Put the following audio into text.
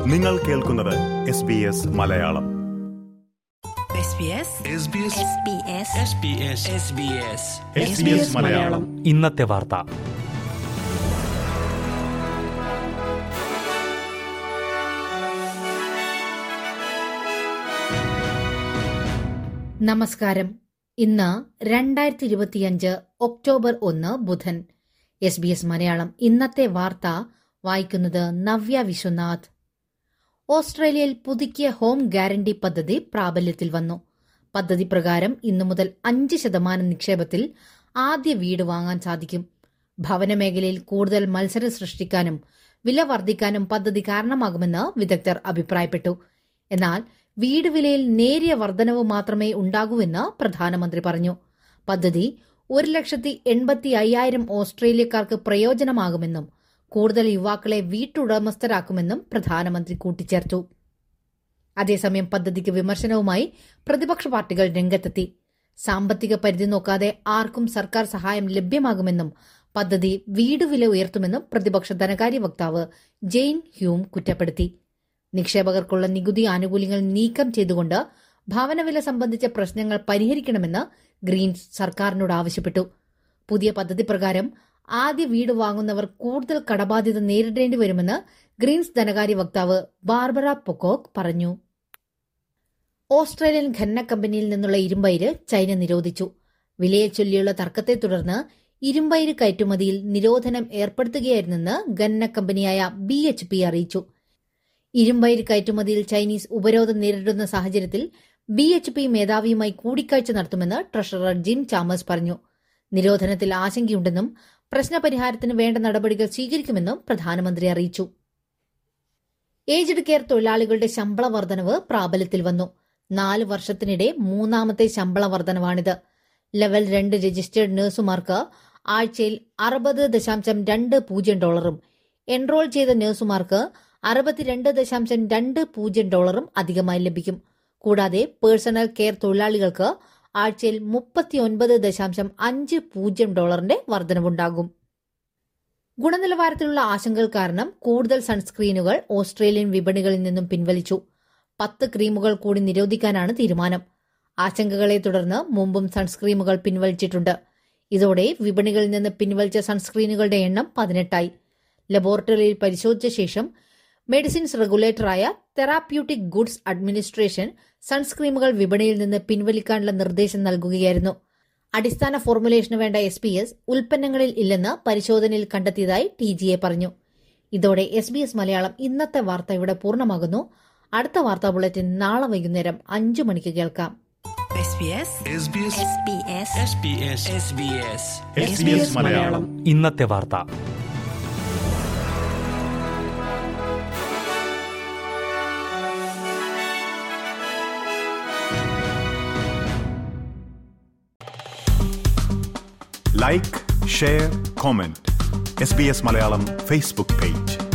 നിങ്ങൾ കേൾക്കുന്നത് S B S Malayalam SBS Malayalam ഇന്നത്തെ വാർത്ത നമസ്കാരം ഇന്ന് രണ്ടായിരത്തി ഇരുപത്തിയഞ്ച് ഒക്ടോബർ ഒന്ന് ബുധൻ എസ് ബി എസ് മലയാളം ഇന്നത്തെ വാർത്ത വായിക്കുന്നത് നവ്യ വിശ്വനാഥ് ഓസ്ട്രേലിയയിൽ പുതുക്കിയ ഹോം ഗ്യാരണ്ടി പദ്ധതി പ്രാബല്യത്തിൽ വന്നു പദ്ധതി പ്രകാരം ഇന്നു മുതൽ അഞ്ച് ശതമാനം നിക്ഷേപത്തിൽ ആദ്യ വീട് വാങ്ങാൻ സാധിക്കും ഭവന മേഖലയിൽ കൂടുതൽ മത്സരം സൃഷ്ടിക്കാനും വില വർദ്ധിക്കാനും പദ്ധതി കാരണമാകുമെന്ന് വിദഗ്ധർ അഭിപ്രായപ്പെട്ടു എന്നാൽ വീട് വിലയിൽ നേരിയ വർധനവ് മാത്രമേ ഉണ്ടാകൂവെന്ന് പ്രധാനമന്ത്രി പറഞ്ഞു പദ്ധതി ഒരു ലക്ഷത്തി എൺപത്തി അയ്യായിരം ഓസ്ട്രേലിയക്കാർക്ക് പ്രയോജനമാകുമെന്നും കൂടുതൽ യുവാക്കളെ വീട്ടുടമസ്ഥരാക്കുമെന്നും പ്രധാനമന്ത്രി കൂട്ടിച്ചേർത്തു അതേസമയം പദ്ധതിക്ക് വിമർശനവുമായി പ്രതിപക്ഷ പാർട്ടികൾ രംഗത്തെത്തി സാമ്പത്തിക പരിധി നോക്കാതെ ആർക്കും സർക്കാർ സഹായം ലഭ്യമാകുമെന്നും പദ്ധതി വീട് വില ഉയർത്തുമെന്നും പ്രതിപക്ഷ ധനകാര്യ വക്താവ് ജെയിൻ ഹ്യൂം കുറ്റപ്പെടുത്തി നിക്ഷേപകർക്കുള്ള നികുതി ആനുകൂല്യങ്ങൾ നീക്കം ചെയ്തുകൊണ്ട് ഭവനവില സംബന്ധിച്ച പ്രശ്നങ്ങൾ പരിഹരിക്കണമെന്ന് ഗ്രീൻസ് സർക്കാരിനോട് ആവശ്യപ്പെട്ടു പുതിയ പദ്ധതി പ്രകാരം ആദ്യ വീട് വാങ്ങുന്നവർ കൂടുതൽ കടബാധ്യത നേരിടേണ്ടി വരുമെന്ന് ഗ്രീൻസ് ധനകാര്യ വക്താവ് ബാർബറ പൊക്കോക്ക് പറഞ്ഞു ഓസ്ട്രേലിയൻ ഖന്ന കമ്പനിയിൽ നിന്നുള്ള ഇരുമ്പയിര് ചൈന നിരോധിച്ചു വിലയെ ചൊല്ലിയുള്ള തർക്കത്തെ തുടർന്ന് ഇരുമ്പയിര് കയറ്റുമതിയിൽ നിരോധനം ഏർപ്പെടുത്തുകയായിരുന്നെന്ന് ഗന്ന കമ്പനിയായ ബി എച്ച് പി അറിയിച്ചു ഇരുമ്പയിര് കയറ്റുമതിയിൽ ചൈനീസ് ഉപരോധം നേരിടുന്ന സാഹചര്യത്തിൽ ബി എച്ച് പി മേധാവിയുമായി കൂടിക്കാഴ്ച നടത്തുമെന്ന് ട്രഷറർ ജിം ചാമേഴ്സ് പറഞ്ഞു നിരോധനത്തിൽ ആശങ്കയുണ്ടെന്നും പ്രശ്നപരിഹാരത്തിന് വേണ്ട നടപടികൾ സ്വീകരിക്കുമെന്നും പ്രധാനമന്ത്രി അറിയിച്ചു ഏജ്ഡ് കെയർ തൊഴിലാളികളുടെ ശമ്പള വർധനവ് പ്രാബല്യത്തിൽ വന്നു നാല് വർഷത്തിനിടെ മൂന്നാമത്തെ ശമ്പള വർധനവാണിത് ലെവൽ രണ്ട് രജിസ്റ്റേർഡ് നഴ്സുമാർക്ക് ആഴ്ചയിൽ അറുപത് ദശാംശം രണ്ട് പൂജ്യം ഡോളറും എൻറോൾ ചെയ്ത നഴ്സുമാർക്ക് അറുപത്തിരണ്ട് ദശാംശം രണ്ട് പൂജ്യം ഡോളറും അധികമായി ലഭിക്കും കൂടാതെ പേഴ്സണൽ കെയർ തൊഴിലാളികൾക്ക് ആഴ്ചയിൽ മുപ്പത്തിയൊൻപത് ദശാംശം അഞ്ച് പൂജ്യം ഡോളറിന്റെ വർധനവുണ്ടാകും ഗുണനിലവാരത്തിലുള്ള ആശങ്കകൾ കാരണം കൂടുതൽ സൺസ്ക്രീനുകൾ ഓസ്ട്രേലിയൻ വിപണികളിൽ നിന്നും പിൻവലിച്ചു പത്ത് ക്രീമുകൾ കൂടി നിരോധിക്കാനാണ് തീരുമാനം ആശങ്കകളെ തുടർന്ന് മുമ്പും സൺസ്ക്രീമുകൾ പിൻവലിച്ചിട്ടുണ്ട് ഇതോടെ വിപണികളിൽ നിന്ന് പിൻവലിച്ച സൺസ്ക്രീനുകളുടെ എണ്ണം പതിനെട്ടായി ലബോറട്ടറിയിൽ പരിശോധിച്ച ശേഷം മെഡിസിൻസ് റെഗുലേറ്ററായ തെറാപ്യൂട്ടിക് ഗുഡ്സ് അഡ്മിനിസ്ട്രേഷൻ സൺസ്ക്രീമുകൾ വിപണിയിൽ നിന്ന് പിൻവലിക്കാനുള്ള നിർദ്ദേശം നൽകുകയായിരുന്നു അടിസ്ഥാന ഫോർമുലേഷന് വേണ്ട എസ് പി എസ് ഉൽപ്പന്നങ്ങളിൽ ഇല്ലെന്ന് പരിശോധനയിൽ കണ്ടെത്തിയതായി ടി ജി എ പറഞ്ഞു ഇതോടെ എസ് ബി എസ് മലയാളം ഇന്നത്തെ വാർത്ത ഇവിടെ പൂർണ്ണമാകുന്നു അടുത്ത വാർത്താ ബുള്ളറ്റിൻ നാളെ വൈകുന്നേരം അഞ്ചു മണിക്ക് കേൾക്കാം SBS മലയാളം ഇന്നത്തെ വാർത്ത like share comment S B S Malayalam Facebook page